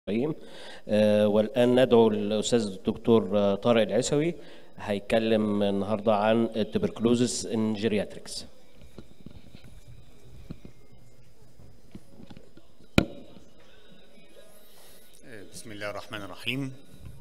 إبراهيم آه، والآن ندعو الأستاذ الدكتور آه، طارق العسوي هيتكلم النهارده عن التبركلوزس ان جيرياتريكس بسم الله الرحمن الرحيم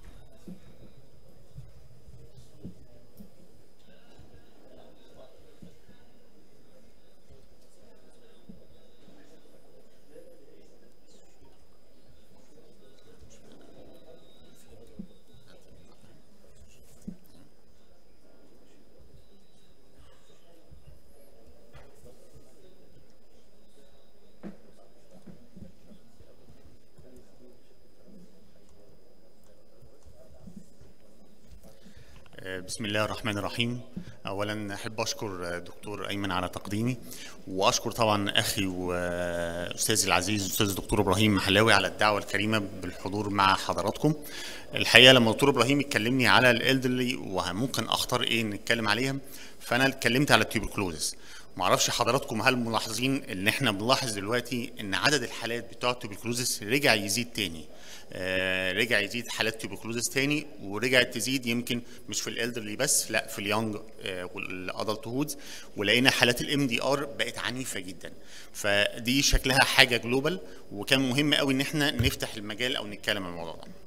بسم الله الرحمن الرحيم اولا احب اشكر دكتور ايمن على تقديمي واشكر طبعا اخي واستاذي العزيز الاستاذ الدكتور ابراهيم محلاوي على الدعوه الكريمه بالحضور مع حضراتكم الحقيقه لما الدكتور ابراهيم اتكلمني على الالدرلي وممكن اختار ايه نتكلم عليها فانا اتكلمت على التيوبركلوزس معرفش حضراتكم هل ملاحظين ان احنا بنلاحظ دلوقتي ان عدد الحالات بتوع التوبركلوزس رجع يزيد تاني آه رجع يزيد حالات توبركلوزس تاني ورجعت تزيد يمكن مش في الالدرلي بس لا في اليونج آه والادلت هودز ولقينا حالات الام دي ار بقت عنيفه جدا فدي شكلها حاجه جلوبال وكان مهم قوي ان احنا نفتح المجال او نتكلم عن الموضوع ده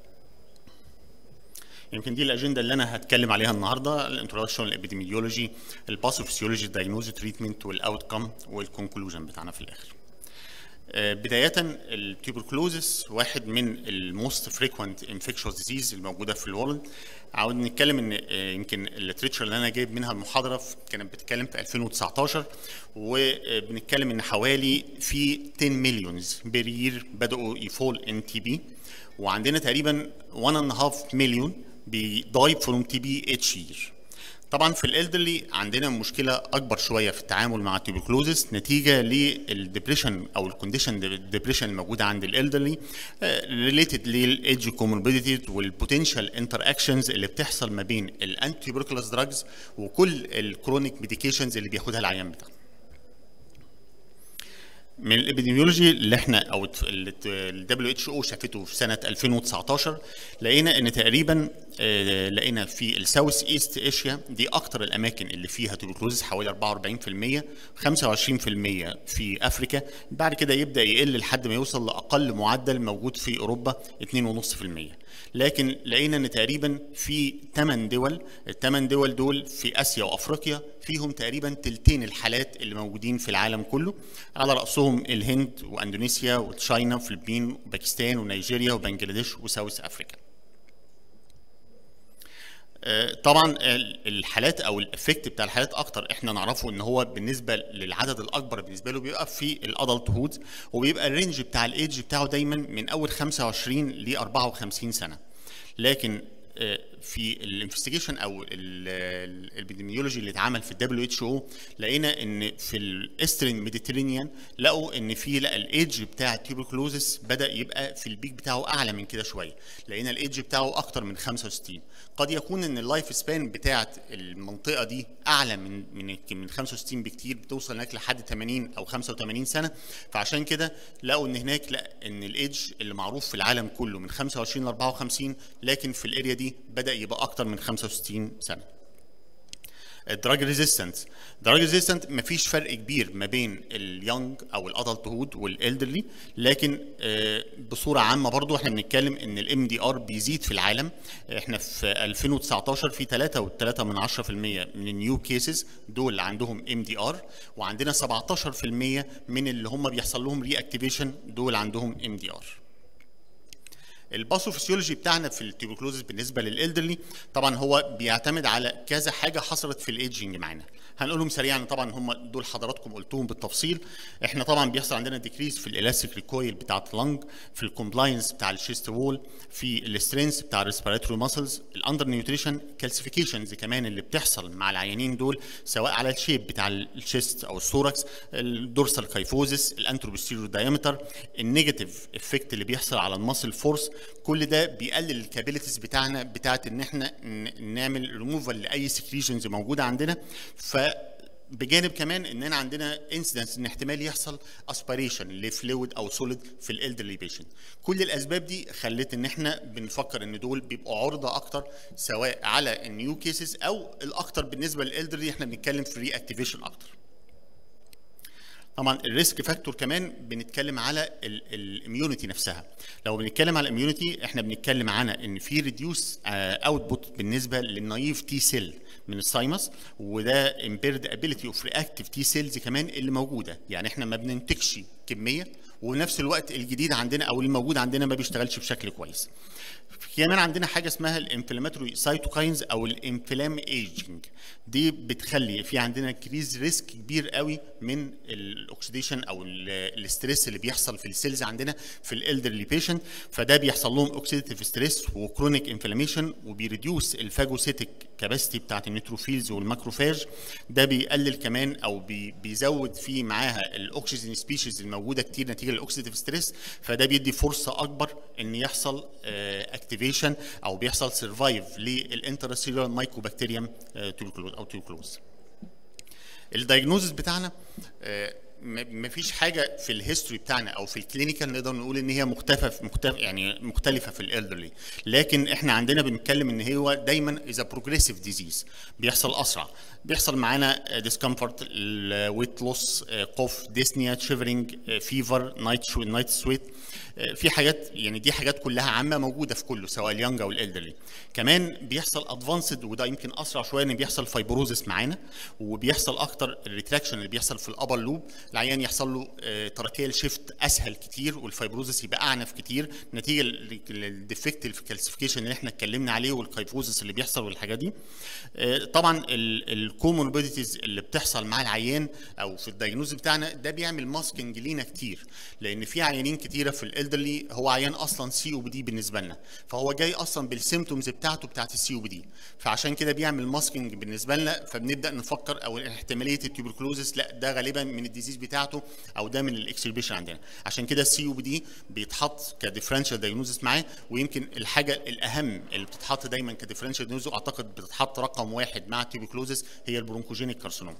يمكن دي الاجنده اللي انا هتكلم عليها النهارده الانترودكشن الابيديميولوجي الباثوفيسيولوجي الدايجنوز تريتمنت والاوت كم والكونكلوجن بتاعنا في الاخر بداية التيوبركلوزس واحد من الموست فريكوينت انفكشوس ديزيز الموجودة في الورلد عاوز نتكلم ان يمكن الليتريتشر اللي انا جايب منها المحاضرة كانت بتتكلم في 2019 وبنتكلم ان حوالي في 10 مليونز بير يير بدأوا يفول ان تي بي وعندنا تقريبا 1.5 مليون بيداي فروم تي بي اتش يير طبعا في الالدرلي عندنا مشكله اكبر شويه في التعامل مع التوبركلوزس نتيجه للدبريشن او الكونديشن الدبريشن الموجوده عند الالدرلي ريليتد للايدج كوموربيديتي والبوتنشال انتر اكشنز اللي بتحصل ما بين الانتي تيوبركلوز دراجز وكل الكرونيك ميديكيشنز اللي بياخدها العيان بتاعنا من الابيديميولوجي اللي احنا او ال WHO شافته في سنه 2019 لقينا ان تقريبا لقينا في الساوث ايست اشيا دي اكتر الاماكن اللي فيها توبركلوزس حوالي 44% 25% في افريكا بعد كده يبدا يقل لحد ما يوصل لاقل معدل موجود في اوروبا 2.5% لكن لقينا ان تقريبا في 8 دول الثمان دول دول في اسيا وافريقيا فيهم تقريبا تلتين الحالات اللي موجودين في العالم كله على راسهم الهند واندونيسيا وتشاينا وفلبين وباكستان ونيجيريا وبنجلاديش وساوث افريقيا طبعا الحالات او الافكت بتاع الحالات اكتر احنا نعرفه ان هو بالنسبه للعدد الاكبر بالنسبه له بيبقى في الادلت هود وبيبقى الرينج بتاع الايدج بتاعه دايما من اول 25 ل 54 سنه لكن في الانفستيجيشن او الابيديميولوجي اللي اتعمل في الدبليو اتش او لقينا ان في الاسترن ميديترينيان لقوا ان في لا الايدج بتاع التيوبركلوزس بدا يبقى في البيك بتاعه اعلى من كده شويه لقينا الايدج بتاعه اكتر من 65 قد يكون ان اللايف سبان بتاعه المنطقه دي اعلى من من من 65 بكتير بتوصل هناك لحد 80 او 85 سنه فعشان كده لقوا ان هناك لا ان الايدج اللي معروف في العالم كله من 25 ل 54 لكن في الاريا دي بدا يبقى اكتر من 65 سنه الدراج ريزيستنت دراج ريزيستنت مفيش فرق كبير ما بين اليونج او الادلت هود والالدرلي لكن بصوره عامه برضو احنا بنتكلم ان الام دي ار بيزيد في العالم احنا في 2019 في 3.3 من 10% من النيو كيسز دول عندهم ام دي ار وعندنا 17% من اللي هم بيحصل لهم ري اكتيفيشن دول عندهم ام دي ار الباثوفيسيولوجي بتاعنا في التيوبركلوزس بالنسبه للالدرلي طبعا هو بيعتمد على كذا حاجه حصلت في الايدجنج معانا هنقولهم سريعا طبعا هم دول حضراتكم قلتوهم بالتفصيل احنا طبعا بيحصل عندنا ديكريز في الالاستيك ريكويل بتاعه اللنج في الكومبلاينس بتاع الشيست وول في السترينث بتاع الريسبيراتوري ماسلز الاندر نيوتريشن كالسيفيكيشنز كمان اللي بتحصل مع العيانين دول سواء على الشيب بتاع الشيست او الثوركس الدورسال كايفوزس الانتروبوستيريور دايمتر النيجاتيف افكت اللي بيحصل على الماسل فورس كل ده بيقلل الكابيلتيز بتاعنا بتاعت ان احنا نعمل ريموفال لاي سكريشنز موجوده عندنا ف بجانب كمان اننا عندنا انسيدنس ان احتمال يحصل اسبيريشن لفلويد او سوليد في الالدرلي بيشنت كل الاسباب دي خلت ان احنا بنفكر ان دول بيبقوا عرضه اكتر سواء على النيو كيسز او الاكتر بالنسبه للالدرلي احنا بنتكلم في ري اكتيفيشن اكتر طبعا الريسك فاكتور كمان بنتكلم على الاميونيتي نفسها لو بنتكلم على الاميونيتي احنا بنتكلم عنها ان في ريديوس اوتبوت بالنسبه للنايف تي سيل من السايمس وده امبيرد ابيليتي اوف رياكتيف تي سيلز كمان اللي موجوده يعني احنا ما بننتجش كميه ونفس الوقت الجديد عندنا او الموجود عندنا ما بيشتغلش بشكل كويس كمان عندنا حاجه اسمها الانفلاماتوري سايتوكاينز او الانفلام ايجنج دي بتخلي في عندنا كريز ريسك كبير قوي من الاكسيديشن او الاستريس اللي بيحصل في السيلز عندنا في الالدرلي بيشنت فده بيحصل لهم اوكسيديتيف ستريس وكرونيك انفلاميشن وبيريديوس الفاجوسيتك كاباسيتي بتاعت النيتروفيلز والماكروفاج ده بيقلل كمان او بي بيزود فيه معاها الاكسجين سبيشيز الموجوده كتير نتيجه للاكسيديتيف ستريس فده بيدي فرصه اكبر ان يحصل اكتيفيشن او بيحصل سرفايف للانترسيلولار مايكوبكتيريوم تيوبركلوز او تيوبركلوز الدايجنوزس بتاعنا ما فيش حاجه في الهيستوري بتاعنا او في الكلينيكال نقدر نقول ان هي مختلفه مختلف يعني مختلفه في الالدرلي لكن احنا عندنا بنتكلم ان هو دايما اذا بروجريسيف ديزيز بيحصل اسرع بيحصل معانا ديسكمفورت ويت لوس قف ديسنيا شيفرنج فيفر نايت نايت سويت في حاجات يعني دي حاجات كلها عامه موجوده في كله سواء اليونج او الالدرلي كمان بيحصل ادفانسد وده يمكن اسرع شويه ان بيحصل فايبروزس معانا وبيحصل اكتر الريتراكشن اللي بيحصل في الابر لوب العيان يحصل له تراكيال شيفت اسهل كتير والفايبروزس يبقى اعنف كتير نتيجه للديفكت الكالسيفيكيشن اللي احنا اتكلمنا عليه والكايفوزس اللي بيحصل والحاجات دي طبعا الكوموربيديتيز اللي بتحصل مع العيان او في الدايجنوز بتاعنا ده بيعمل ماسكنج لينا كتير لان في عيانين كتيره في الالدرلي هو عيان اصلا سي او بي دي بالنسبه لنا فهو جاي اصلا بالسيمتومز بتاعته بتاعت السي او بي دي فعشان كده بيعمل ماسكنج بالنسبه لنا فبنبدا نفكر او احتماليه التوبركلوزس لا ده غالبا من الديزيز بتاعته او ده من الاكسربيشن عندنا عشان كده السي او بي دي بيتحط كديفرنشال دايجنوزس معاه ويمكن الحاجه الاهم اللي بتتحط دايما كديفرنشال دايجنوزس اعتقد بتتحط رقم واحد مع التوبركلوزس هي البرونكوجينيك كارسينوما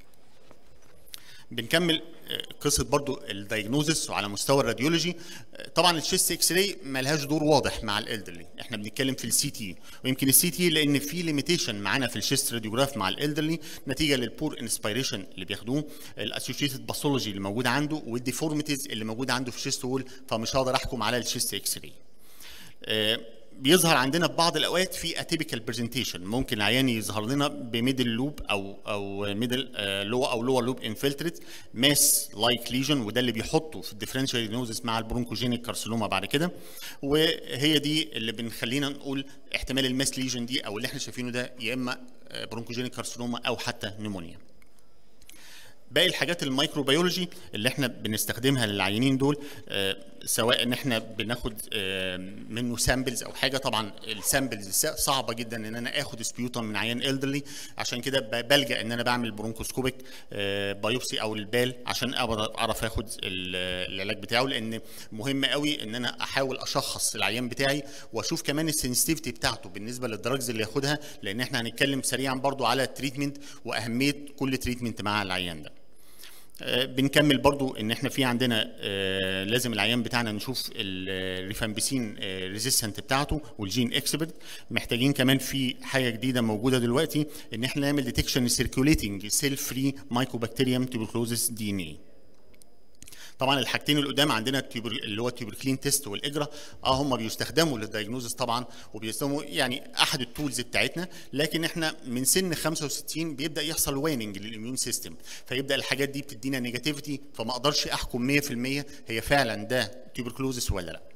بنكمل قصه برضو الدايجنوزس وعلى مستوى الراديولوجي طبعا الشيست اكس راي ملهاش دور واضح مع الالدرلي احنا بنتكلم في السي تي ويمكن السي تي لان في ليميتيشن معانا في الشيست راديوجراف مع الالدرلي نتيجه للبور انسبيريشن اللي بياخدوه الاسوشيتد باثولوجي اللي موجود عنده والديفورميتيز اللي موجوده عنده في الشيست وول فمش هقدر احكم على الشيست اكس راي بيظهر عندنا في بعض الاوقات في اتيبيكال برزنتيشن ممكن العيان يظهر لنا بميدل لوب او او ميدل لو او لور لوب انفلتريت ماس لايك ليجن وده اللي بيحطه في الديفرنشال دينوزس مع البرونكوجينيك كارسينوما بعد كده وهي دي اللي بنخلينا نقول احتمال الماس ليجن دي او اللي احنا شايفينه ده يا اما برونكوجينيك كارسينوما او حتى نيمونيا باقي الحاجات الميكروبيولوجي اللي احنا بنستخدمها للعيانين دول آه سواء ان احنا بناخد آه منه سامبلز او حاجه طبعا السامبلز صعبه جدا ان انا اخد سبيوتم من عيان الدرلي عشان كده بلجا ان انا بعمل برونكوسكوبيك آه بايوبسي او البال عشان اعرف اخد العلاج بتاعه لان مهم قوي ان انا احاول اشخص العيان بتاعي واشوف كمان السنسيتيفيتي بتاعته بالنسبه للدراجز اللي ياخدها لان احنا هنتكلم سريعا برضو على التريتمنت واهميه كل تريتمنت مع العيان ده آه بنكمل برضو ان احنا في عندنا آه لازم العيان بتاعنا نشوف الريفامبيسين آه ريزيستنت بتاعته والجين اكسبرت محتاجين كمان في حاجه جديده موجوده دلوقتي ان احنا نعمل ديتكشن سيركيوليتنج سيل فري مايكوبكتيريوم تيوبركلوزس دي ان اي طبعا الحاجتين اللي قدام عندنا التيوبر اللي هو التيوبركلين تيست والاجرا اه هم بيستخدموا للدايجنوزس طبعا وبيستخدموا يعني احد التولز بتاعتنا لكن احنا من سن 65 بيبدا يحصل ويننج للاميون سيستم فيبدا الحاجات دي بتدينا نيجاتيفيتي فما اقدرش احكم 100% هي فعلا ده تيوبركلوزس ولا لا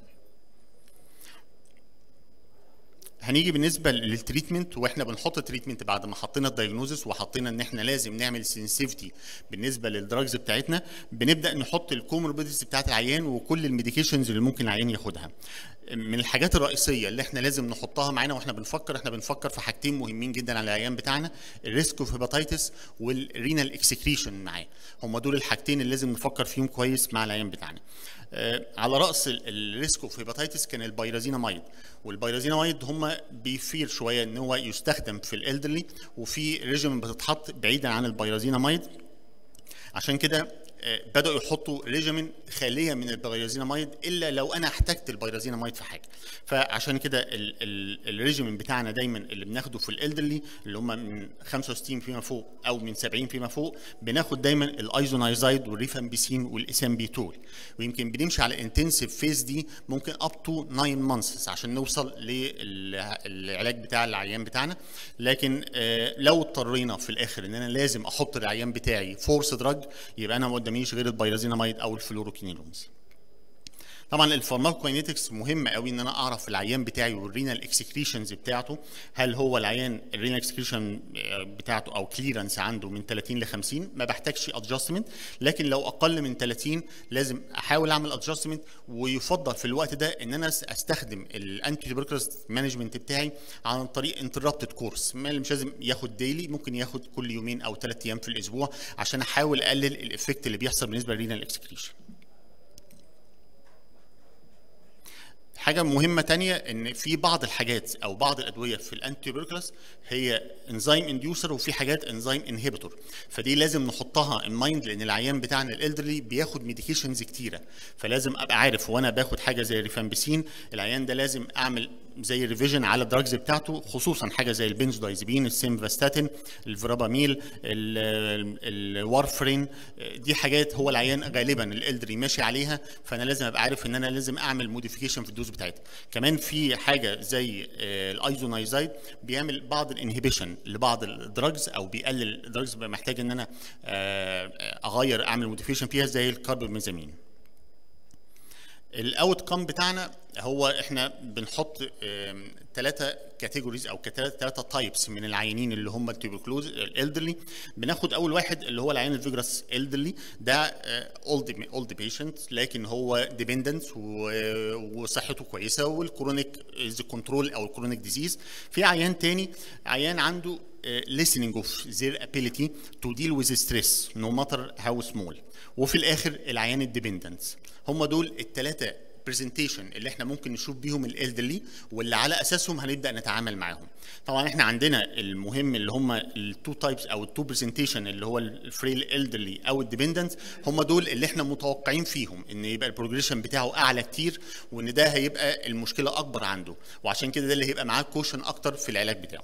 هنيجي بالنسبه للتريتمنت واحنا بنحط تريتمنت بعد ما حطينا الدايجنوزس وحطينا ان احنا لازم نعمل سنسيفتي بالنسبه للدراجز بتاعتنا بنبدا نحط الكوموربيديز بتاعت العيان وكل الميديكيشنز اللي ممكن العيان ياخدها من الحاجات الرئيسيه اللي احنا لازم نحطها معانا واحنا بنفكر احنا بنفكر في حاجتين مهمين جدا على العيان بتاعنا الريسك اوف هيباتيتس والرينال اكسكريشن معاه هم دول الحاجتين اللي لازم نفكر فيهم كويس مع العيان بتاعنا آه، على راس الريسك اوف هيباتيتس كان البيرازيناميد والبيرازيناميد هم بيفير شويه ان هو يستخدم في الالدرلي وفي ريجيم بتتحط بعيدا عن البيرازيناميد عشان كده آه، بدأوا يحطوا ريجيمين خالية من البيرازيناميد إلا لو أنا احتجت البيرازيناميد في حاجة فعشان كده ال- ال- الريجيمين بتاعنا دايما اللي بناخده في الالدرلي اللي هم من 65 فيما فوق أو من 70 فيما فوق بناخد دايما الايزونايزايد والريفامبيسين والاسامبيتول ويمكن بنمشي على انتنسيف فيز دي ممكن اب تو 9 مانثس عشان نوصل للعلاج بتاع العيان بتاعنا لكن آه، لو اضطرينا في الاخر ان انا لازم احط العيان بتاعي فورس دراج يبقى انا ما قداميش غير البيرازيناميد او الفلوروكينيلونز طبعا الفارماكوكاينيتكس مهم قوي ان انا اعرف العيان بتاعي والرينال اكسكريشنز بتاعته هل هو العيان الرينال اكسكريشن بتاعته او كليرنس عنده من 30 ل 50 ما بحتاجش ادجستمنت لكن لو اقل من 30 لازم احاول اعمل ادجستمنت ويفضل في الوقت ده ان انا استخدم الانتي تيوبركلوز مانجمنت بتاعي عن طريق انتربتد كورس مش لازم ياخد ديلي ممكن ياخد كل يومين او ثلاث ايام في الاسبوع عشان احاول اقلل الافكت اللي بيحصل بالنسبه للرينال اكسكريشن حاجه مهمه تانية ان في بعض الحاجات او بعض الادويه في الانتي هي انزيم انديوسر وفي حاجات انزيم انهبيتور فدي لازم نحطها ان مايند لان العيان بتاعنا الالدرلي بياخد ميديكيشنز كتيره فلازم ابقى عارف وانا باخد حاجه زي الريفامبيسين العيان ده لازم اعمل زي ريفيجن على الدراجز بتاعته خصوصا حاجه زي البنزودايزيبين السيمفاستاتين الفراباميل ال- ال- الوارفرين دي حاجات هو العيان غالبا الالدري ماشي عليها فانا لازم ابقى عارف ان انا لازم اعمل موديفيكيشن في الدوز بتاعتها كمان في حاجه زي آه، الايزونايزايد بيعمل بعض الانهبيشن لبعض الدراجز او بيقلل الدراجز بقى محتاج ان انا آه، اغير اعمل موديفيكيشن فيها زي الكاربامازامين الاوت كام بتاعنا هو احنا بنحط ثلاثه كاتيجوريز او ثلاثه تايبس من العيانين اللي هم التيوبركلوز الالدرلي بناخد اول واحد اللي هو العيان الفيجراس الدرلي ده اولد اولد بيشنت لكن هو ديبندنت وصحته كويسه والكرونيك از كنترول او الكرونيك ديزيز في عيان تاني عيان عنده listening of their ability to deal with stress no matter how small وفي الاخر العيان الديبندنت هم دول الثلاثه برزنتيشن اللي احنا ممكن نشوف بيهم الالدرلي واللي على اساسهم هنبدا نتعامل معاهم طبعا احنا عندنا المهم اللي هم التو تايبس او التو برزنتيشن اللي هو الفريل الدرلي او الديبندنت هم دول اللي احنا متوقعين فيهم ان يبقى البروجريشن بتاعه اعلى كتير وان ده هيبقى المشكله اكبر عنده وعشان كده ده اللي هيبقى معاه كوشن اكتر في العلاج بتاعه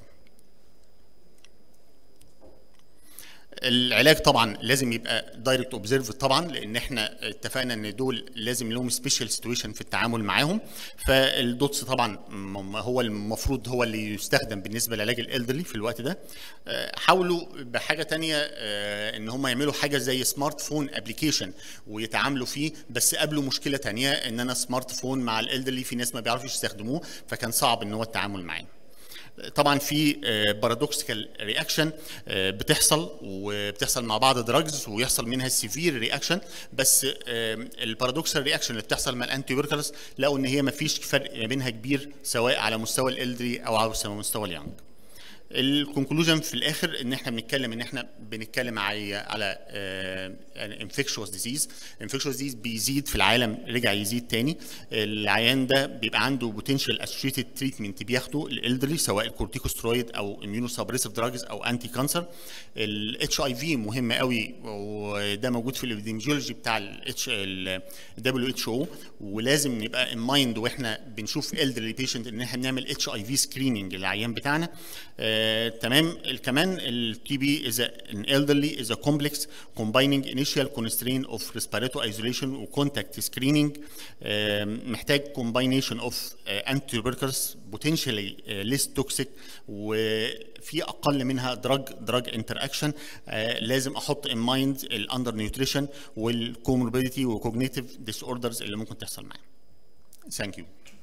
العلاج طبعا لازم يبقى دايركت اوبزرف طبعا لان احنا اتفقنا ان دول لازم لهم سبيشال سيتويشن في التعامل معاهم فالدوتس طبعا م- هو المفروض هو اللي يستخدم بالنسبه لعلاج الالدرلي في الوقت ده آه، حاولوا بحاجه تانية آه، ان هم يعملوا حاجه زي سمارت فون ابلكيشن ويتعاملوا فيه بس قابلوا مشكله تانية ان انا سمارت فون مع الالدرلي في ناس ما بيعرفوش يستخدموه فكان صعب ان هو التعامل معاه طبعا في بارادوكسيكال رياكشن بتحصل وبتحصل مع بعض دراجز ويحصل منها سيفير رياكشن بس البارادوكسال رياكشن اللي بتحصل مع الانتي بيركلس لقوا ان هي ما فيش فرق ما بينها كبير سواء على مستوى الالدري او على مستوى اليانج الكونكلوجن في الاخر ان احنا بنتكلم ان احنا بنتكلم على على انفكشوس ديزيز انفكشوس ديزيز بيزيد في العالم رجع يزيد تاني العيان ده بيبقى عنده بوتنشال اسوشيتد تريتمنت بياخده الالدرلي سواء الكورتيكوسترويد او اميونو سبريسيف دراجز او انتي كانسر الاتش اي في مهم قوي وده موجود في الابيديميولوجي بتاع الاتش الدبليو اتش او ولازم نبقى ان مايند واحنا بنشوف الدرلي بيشنت ان احنا بنعمل اتش اي في سكريننج للعيان بتاعنا آه، تمام كمان التي بي is a, an elderly is a complex combining initial constraint of respiratory isolation و contact screening آه، محتاج combination of uh, antituberculous potentially uh, less toxic وفي اقل منها drug drug interaction آه، لازم احط in mind الاندر نيوتريشن والكوموربيديتي وكوجنيتيف disorders اللي ممكن تحصل معاه. Thank you.